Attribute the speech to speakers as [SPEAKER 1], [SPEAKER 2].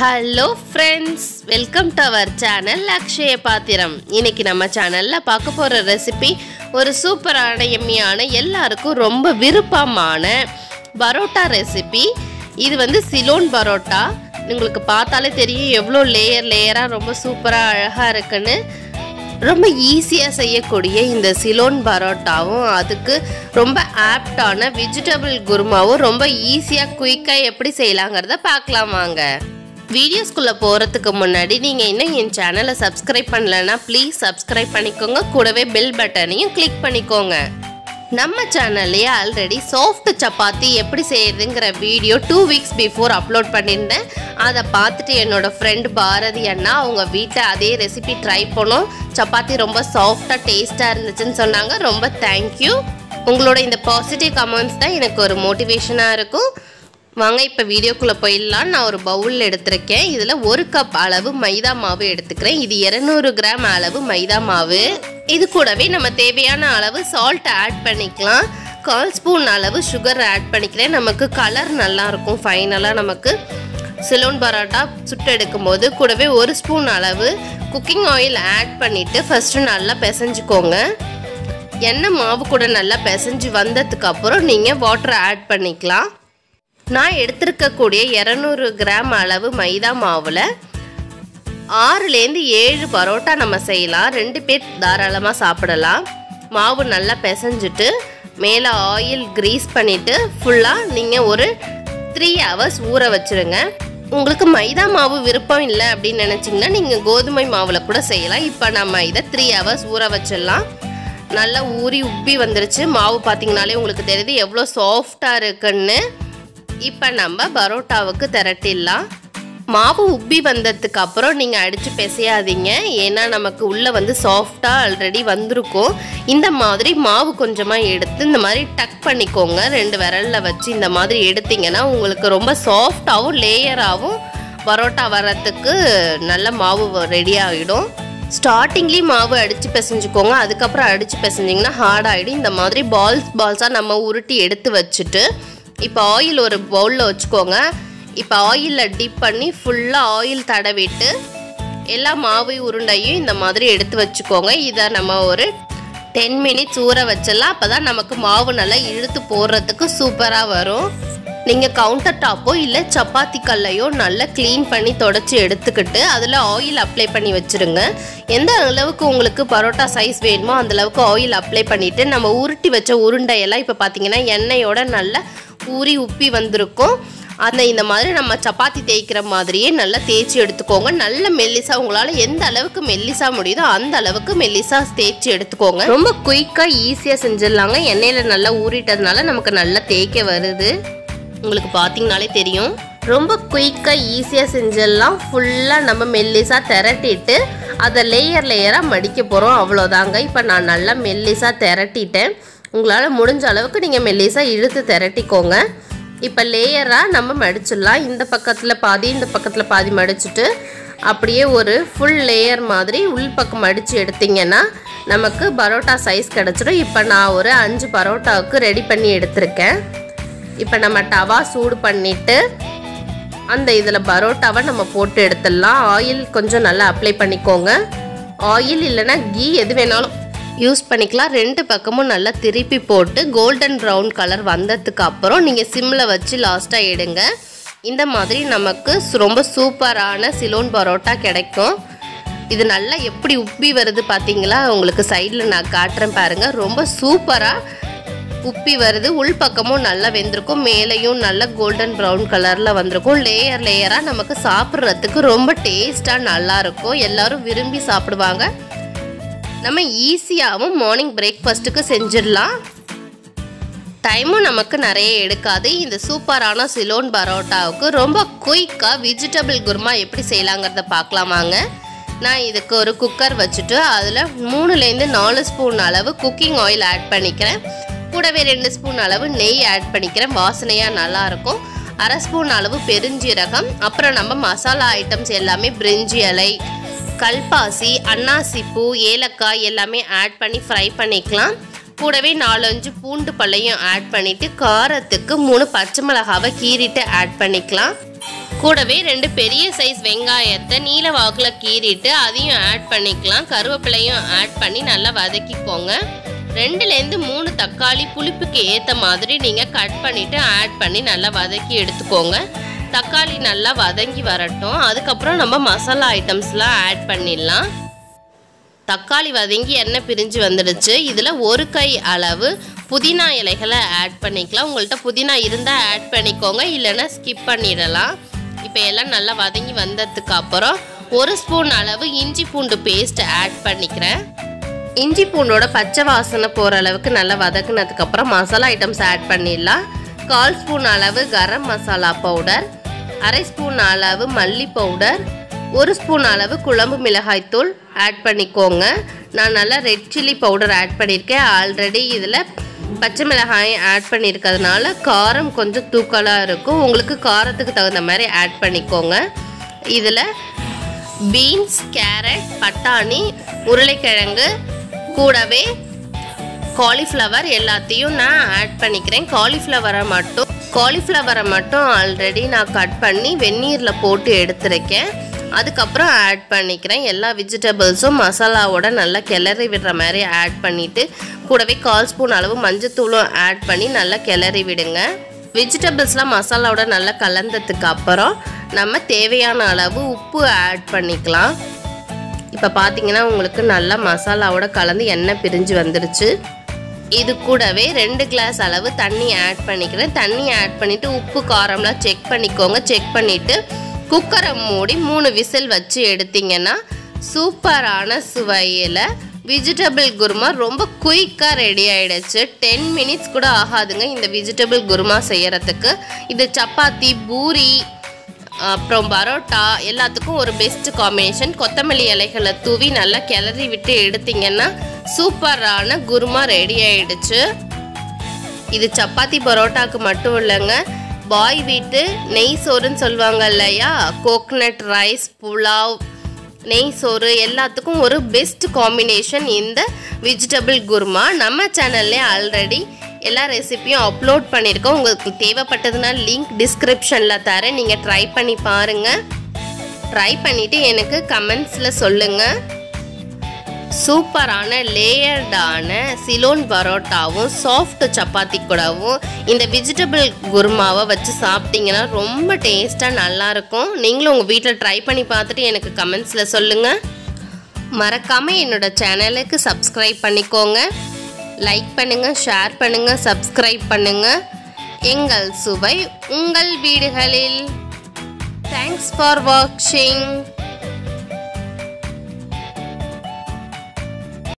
[SPEAKER 1] hello friends welcome to our channel Akshaya Pathiram இன்னைக்கு நம்ம சேனலில் பார்க்க போகிற ரெசிபி ஒரு சூப்பரான எம்மியான எல்லாருக்கும் ரொம்ப விருப்பமான பரோட்டா ரெசிபி இது வந்து சிலோன் பரோட்டா உங்களுக்கு பார்த்தாலே தெரியும் எவ்வளோ லேயர் லேயராக ரொம்ப சூப்பராக அழகாக இருக்குன்னு ரொம்ப ஈஸியாக செய்யக்கூடிய இந்த சிலோன் பரோட்டாவும் அதுக்கு ரொம்ப ஆப்டான வெஜிடபிள் குருமாவும் ரொம்ப ஈஸியாக குயிக்காக எப்படி செய்யலாங்கிறத பார்க்கலாம் வாங்க வீடியோஸ்குள்ளே போகிறதுக்கு முன்னாடி நீங்கள் இன்னும் என் சேனலை சப்ஸ்கிரைப் பண்ணலன்னா ப்ளீஸ் சப்ஸ்கிரைப் பண்ணிக்கோங்க கூடவே பெல் பட்டனையும் கிளிக் பண்ணிக்கோங்க நம்ம சேனல்லையே ஆல்ரெடி சாஃப்ட் சப்பாத்தி எப்படி செய்யறதுங்கிற video two weeks before upload பண்ணியிருந்தேன் அதை பார்த்துட்டு என்னோட ஃப்ரெண்ட் பாரதி அண்ணா அவங்க வீட்டில் அதே ரெசிபி ட்ரை பண்ணோம் சப்பாத்தி ரொம்ப சாஃப்டாக டேஸ்ட்டாக இருந்துச்சுன்னு சொன்னாங்க ரொம்ப தேங்க்யூ உங்களோட இந்த பாசிட்டிவ் கமெண்ட்ஸ் தான் எனக்கு ஒரு மோட்டிவேஷனாக இருக்கும் வாங்க இப்போ வீடியோக்குள்ளே போயிடலாம் நான் ஒரு பவுல் எடுத்திருக்கேன் இதில் ஒரு கப் அளவு மைதா மாவு எடுத்துக்கிறேன் இது இரநூறு கிராம் அளவு மைதா மாவு இது கூடவே நம்ம தேவையான அளவு சால்ட் ஆட் பண்ணிக்கலாம் கால் ஸ்பூன் அளவு சுகர் ஆட் பண்ணிக்கிறேன் நமக்கு கலர் நல்லா இருக்கும் ஃபைனலாக நமக்கு சிலோன் பரோட்டா சுட்டு எடுக்கும்போது கூடவே ஒரு ஸ்பூன் அளவு குக்கிங் ஆயில் ஆட் பண்ணிவிட்டு ஃபஸ்ட்டு நல்லா பிசைஞ்சுக்கோங்க எண்ணெய் மாவு கூட நல்லா பிசைஞ்சு வந்ததுக்கு அப்புறம் நீங்கள் வாட்டர் ஆட் பண்ணிக்கலாம் நான் எடுத்திருக்கக்கூடிய இரநூறு கிராம் அளவு மைதா மாவில் ஆறுலேருந்து ஏழு பரோட்டா நம்ம செய்யலாம் ரெண்டு பேர் தாராளமாக சாப்பிடலாம் மாவு நல்லா பிசைஞ்சிட்டு மேலே ஆயில் க்ரீஸ் பண்ணிவிட்டு ஃபுல்லாக நீங்கள் ஒரு த்ரீ ஹவர்ஸ் ஊற வச்சுருங்க உங்களுக்கு மைதா மாவு விருப்பம் இல்லை அப்படின்னு நினச்சிங்கன்னா நீங்கள் கோதுமை மாவில் கூட செய்யலாம் இப்போ நம்ம இதை த்ரீ ஹவர்ஸ் ஊற வச்சிடலாம் நல்லா ஊறி உப்பி வந்துருச்சு மாவு பார்த்தீங்கனாலே உங்களுக்கு தெரியுது எவ்வளோ சாஃப்டாக இருக்குன்னு இப்போ நம்ம பரோட்டாவுக்கு திரட்டிடலாம் மாவு உப்பி வந்ததுக்கு அப்புறம் நீங்கள் அடித்து பிசையாதீங்க ஏன்னா நமக்கு உள்ளே வந்து சாஃப்டாக ஆல்ரெடி வந்திருக்கும் இந்த மாதிரி மாவு கொஞ்சமாக எடுத்து இந்த மாதிரி டக் பண்ணிக்கோங்க ரெண்டு விரலில் வச்சு இந்த மாதிரி எடுத்தீங்கன்னா உங்களுக்கு ரொம்ப சாஃப்டாகவும் லேயராகவும் பரோட்டா வரத்துக்கு நல்ல மாவு ரெடி ஆகிடும் ஸ்டார்டிங்லேயும் மாவு அடித்து பிசைஞ்சுக்கோங்க அதுக்கப்புறம் அடித்து பிசைஞ்சிங்கன்னா ஹார்ட் ஆகிடும் இந்த மாதிரி பால்ஸ் பால்ஸாக நம்ம உருட்டி எடுத்து வச்சுட்டு இப்போ ஆயில் ஒரு பவுலில் வச்சுக்கோங்க இப்போ ஆயிலில் டிப் பண்ணி ஃபுல்லாக ஆயில் தடவிட்டு எல்லா மாவு உருண்டையும் இந்த மாதிரி எடுத்து வச்சுக்கோங்க இதை நம்ம ஒரு டென் மினிட்ஸ் ஊற வச்சிடலாம் அப்போ தான் நமக்கு மாவு நல்லா இழுத்து போடுறதுக்கு சூப்பராக வரும் நீங்கள் கவுண்டர் டாப்போ இல்லை சப்பாத்தி கல்லையோ நல்லா க்ளீன் பண்ணி தொடச்சி எடுத்துக்கிட்டு அதில் ஆயில் அப்ளை பண்ணி வச்சுருங்க எந்த அளவுக்கு உங்களுக்கு பரோட்டா சைஸ் வேணுமோ அந்த அளவுக்கு ஆயில் அப்ளை பண்ணிவிட்டு நம்ம உருட்டி வச்ச உருண்டையெல்லாம் இப்போ பார்த்தீங்கன்னா எண்ணெயோட நல்லா ஊறி உப்பி வந்திருக்கும் அந்த இந்த மாதிரி நம்ம சப்பாத்தி தேய்க்கிற மாதிரியே நல்லா தேய்ச்சி எடுத்துக்கோங்க நல்ல மெல்லிசா உங்களால் எந்த அளவுக்கு மெல்லிசா முடியுதோ அந்த அளவுக்கு மெல்லிசா தேய்ச்சி எடுத்துக்கோங்க ரொம்ப குயிக்காக ஈஸியாக செஞ்சிடலாங்க எண்ணெயில் நல்லா ஊறிட்டதுனால நமக்கு நல்லா தேய்க்க வருது உங்களுக்கு பார்த்தீங்கனாலே தெரியும் ரொம்ப குயிக்காக ஈஸியாக செஞ்சிடலாம் ஃபுல்லாக நம்ம மெல்லிஸாக திரட்டிட்டு அதை லேயர் லேயராக மடிக்க போகிறோம் அவ்வளோதாங்க இப்போ நான் நல்லா மெல்லிஸாக திரட்டிட்டேன் உங்களால் முடிஞ்ச அளவுக்கு நீங்கள் மெல்லிஸாக இழுத்து திரட்டிக்கோங்க இப்போ லேயராக நம்ம மடிச்சிடலாம் இந்த பக்கத்தில் பாதி இந்த பக்கத்தில் பாதி மடிச்சுட்டு அப்படியே ஒரு ஃபுல் லேயர் மாதிரி உள் பக்கம் மடித்து எடுத்திங்கன்னா நமக்கு பரோட்டா சைஸ் கிடச்சிடும் இப்போ நான் ஒரு அஞ்சு பரோட்டாவுக்கு ரெடி பண்ணி எடுத்திருக்கேன் இப்போ நம்ம டவா சூடு பண்ணிவிட்டு அந்த இதில் பரோட்டாவை நம்ம போட்டு எடுத்துடலாம் ஆயில் கொஞ்சம் நல்லா அப்ளை பண்ணிக்கோங்க ஆயில் இல்லைன்னா கீ எது வேணாலும் யூஸ் பண்ணிக்கலாம் ரெண்டு பக்கமும் நல்லா திருப்பி போட்டு கோல்டன் ப்ரௌன் கலர் வந்ததுக்கு அப்புறம் நீங்கள் சிம்மில் வச்சு லாஸ்ட்டாக எடுங்க இந்த மாதிரி நமக்கு ரொம்ப சூப்பரான சிலோன் பரோட்டா கிடைக்கும் இது நல்லா எப்படி உப்பி வருது பார்த்தீங்களா உங்களுக்கு சைடில் நான் காட்டுறேன் பாருங்கள் ரொம்ப சூப்பராக உப்பி வருது உள் பக்கமும் நல்லா வெந்திருக்கும் மேலேயும் நல்ல கோல்டன் ப்ரௌன் கலரில் வந்திருக்கும் லேயர் லேயராக நமக்கு சாப்பிட்றதுக்கு ரொம்ப டேஸ்ட்டாக நல்லாயிருக்கும் எல்லோரும் விரும்பி சாப்பிடுவாங்க நம்ம ஈஸியாகவும் மார்னிங் பிரேக்ஃபாஸ்ட்டுக்கு செஞ்சிடலாம் டைமும் நமக்கு நிறைய எடுக்காது இந்த சூப்பரான சிலோன் பரோட்டாவுக்கு ரொம்ப குயிக்காக வெஜிடபிள் குருமா எப்படி செய்யலாங்கிறத பார்க்கலாமாங்க நான் இதுக்கு ஒரு குக்கர் வச்சுட்டு அதில் மூணுலேருந்து நாலு ஸ்பூன் அளவு குக்கிங் ஆயில் ஆட் பண்ணிக்கிறேன் கூடவே ரெண்டு ஸ்பூன் அளவு நெய் ஆட் பண்ணிக்கிறேன் வாசனையாக நல்லாயிருக்கும் அரை ஸ்பூன் அளவு பெருஞ்சீரகம் அப்புறம் நம்ம மசாலா ஐட்டம்ஸ் எல்லாமே பிரிஞ்சி இலை கல்பாசி அன்னாசிப்பூ ஏலக்காய் எல்லாமே ஆட் பண்ணி ஃப்ரை பண்ணிக்கலாம் கூடவே நாலஞ்சு பூண்டு பல்லையும் ஆட் பண்ணிவிட்டு காரத்துக்கு மூணு பச்சை மிளகாவை கீறிட்டு ஆட் பண்ணிக்கலாம் கூடவே ரெண்டு பெரிய சைஸ் வெங்காயத்தை நீல வாக்கில் கீறிட்டு அதையும் ஆட் பண்ணிக்கலாம் கருவேப்பிலையும் ஆட் பண்ணி நல்லா வதக்கிக்கோங்க ரெண்டுலேருந்து மூணு தக்காளி புளிப்புக்கு ஏற்ற மாதிரி நீங்கள் கட் பண்ணிவிட்டு ஆட் பண்ணி நல்லா வதக்கி எடுத்துக்கோங்க தக்காளி நல்லா வதங்கி வரட்டும் அதுக்கப்புறம் நம்ம மசாலா ஐட்டம்ஸ்லாம் ஆட் பண்ணிடலாம் தக்காளி வதங்கி எண்ணெய் பிரிஞ்சு வந்துடுச்சு இதில் ஒரு கை அளவு புதினா இலைகளை ஆட் பண்ணிக்கலாம் உங்கள்கிட்ட புதினா இருந்தால் ஆட் பண்ணிக்கோங்க இல்லைன்னா ஸ்கிப் பண்ணிடலாம் இப்போ எல்லாம் நல்லா வதங்கி வந்ததுக்கு அப்புறம் ஒரு ஸ்பூன் அளவு இஞ்சி பூண்டு பேஸ்ட் ஆட் பண்ணிக்கிறேன் இஞ்சி பூண்டோட பச்சை வாசனை போகிற அளவுக்கு நல்லா வதக்குனதுக்கப்புறம் மசாலா ஐட்டம்ஸ் ஆட் பண்ணிடலாம் கால் ஸ்பூன் அளவு கரம் மசாலா பவுடர் அரை ஸ்பூன் அளவு மல்லி பவுடர் ஒரு ஸ்பூன் அளவு குழம்பு மிளகாய்த்தூள் ஆட் பண்ணிக்கோங்க நான் நல்லா ரெட் சில்லி பவுடர் ஆட் பண்ணியிருக்கேன் ஆல்ரெடி இதில் பச்சை மிளகாய் ஆட் பண்ணியிருக்கிறதுனால காரம் கொஞ்சம் தூக்கலாக இருக்கும் உங்களுக்கு காரத்துக்கு தகுந்த மாதிரி ஆட் பண்ணிக்கோங்க இதில் பீன்ஸ் கேரட் பட்டாணி உருளைக்கிழங்கு கூடவே காலிஃப்ளவர் எல்லாத்தையும் நான் ஆட் பண்ணிக்கிறேன் காலிஃப்ளவரை மட்டும் காலிஃப்ளவரை மட்டும் ஆல்ரெடி நான் கட் பண்ணி வெந்நீரில் போட்டு எடுத்துருக்கேன் அதுக்கப்புறம் ஆட் பண்ணிக்கிறேன் எல்லா வெஜிடபிள்ஸும் மசாலாவோட நல்லா கிளறி விடுற மாதிரி ஆட் பண்ணிவிட்டு கூடவே கால் ஸ்பூன் அளவு மஞ்சத்தூளும் ஆட் பண்ணி நல்லா கிளறி விடுங்க வெஜிடபிள்ஸ்லாம் மசாலாவோட நல்லா கலந்ததுக்கு அப்புறம் நம்ம தேவையான அளவு உப்பு ஆட் பண்ணிக்கலாம் இப்போ பார்த்தீங்கன்னா உங்களுக்கு நல்லா மசாலாவோட கலந்து எண்ணெய் பிரிஞ்சு வந்துடுச்சு இது கூடவே ரெண்டு கிளாஸ் அளவு தண்ணி ஆட் பண்ணிக்கிறேன் தண்ணி ஆட் பண்ணிவிட்டு உப்பு காரம்லாம் செக் பண்ணிக்கோங்க செக் பண்ணிவிட்டு குக்கரை மூடி மூணு விசில் வச்சு எடுத்தீங்கன்னா சூப்பரான சுவையில் வெஜிடபிள் குருமா ரொம்ப குயிக்காக ரெடி ஆகிடுச்சு டென் மினிட்ஸ் கூட ஆகாதுங்க இந்த வெஜிடபிள் குருமா செய்யறதுக்கு இது சப்பாத்தி பூரி அப்புறம் பரோட்டா எல்லாத்துக்கும் ஒரு பெஸ்ட் காம்பினேஷன் கொத்தமல்லி இலைகளை தூவி நல்லா கிளறி விட்டு எடுத்தீங்கன்னா சூப்பரான குருமா ரெடி ஆயிடுச்சு இது சப்பாத்தி பரோட்டாக்கு மட்டும் இல்லைங்க பாய் வீட்டு நெய் சோறுன்னு சொல்லுவாங்க இல்லையா கோகனட் ரைஸ் புலாவ் நெய் சோறு எல்லாத்துக்கும் ஒரு பெஸ்ட் காம்பினேஷன் இந்த வெஜிடபிள் குருமா நம்ம சேனல்லே ஆல்ரெடி எல்லா ரெசிபியும் அப்லோட் பண்ணியிருக்கோம் உங்களுக்கு தேவைப்பட்டதுன்னா லிங்க் டிஸ்கிரிப்ஷனில் தரேன் நீங்கள் ட்ரை பண்ணி பாருங்கள் ட்ரை பண்ணிவிட்டு எனக்கு கமெண்ட்ஸில் சொல்லுங்கள் சூப்பரான லேயர்டான சிலோன் பரோட்டாவும் சாஃப்ட் சப்பாத்தி கூடவும் இந்த வெஜிடபிள் குருமாவை வச்சு சாப்பிட்டீங்கன்னா ரொம்ப டேஸ்ட்டாக நல்லாயிருக்கும் நீங்களும் உங்கள் வீட்டில் ட்ரை பண்ணி பார்த்துட்டு எனக்கு கமெண்ட்ஸில் சொல்லுங்கள் மறக்காமல் என்னோட சேனலுக்கு சப்ஸ்கிரைப் பண்ணிக்கோங்க லைக் பண்ணுங்கள் ஷேர் பண்ணுங்கள் சப்ஸ்கிரைப் பண்ணுங்கள் எங்கள் சுவை உங்கள் வீடுகளில் தேங்க்ஸ் ஃபார் வாட்சிங்